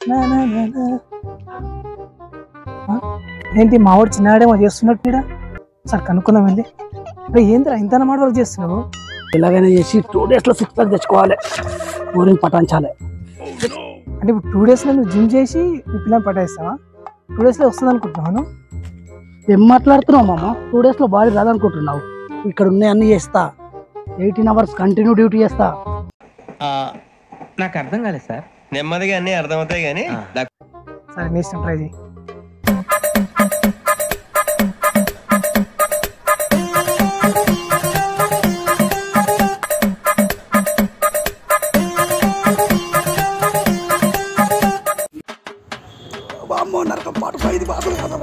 నా, నా, నా, నా. ఆ? ఏంటి మా వాడు చిన్నగాడేమో చేస్తున్నట్టు ఈడ? సార్ కనుక్కుందాం వెళ్ళి అరే ఏంద్రా ఇంత మాట వరకు చేస్తున్నావు ఎలాగైనా చేసి టూ డేస్ లో సిక్స్ ప్యాక్ తెచ్చుకోవాలి ఊరిని పటాంచాలి అంటే ఇప్పుడు టూ డేస్లో నువ్వు జిమ్ చేసి మీ పిల్లని పట్టేస్తావా టూ డేస్లో వస్తుంది అనుకుంటున్నాను ఏం మాట్లాడుతున్నావు మామ టూ డేస్ లో బాడీ రాదనుకుంటున్నావు ఇక్కడ ఉన్నాయి అన్ని చేస్తా ఎయిటీన్ అవర్స్ కంటిన్యూ డ్యూటీ చేస్తా నాకు అర్థం కాలేదు సార్ నెమ్మదిగా అన్ని అర్థమవుతాయి కానీ సరే నీ ఇష్టం ట్రై చేయి బామ్మో నరకం పాటు పైది బాధలు కదా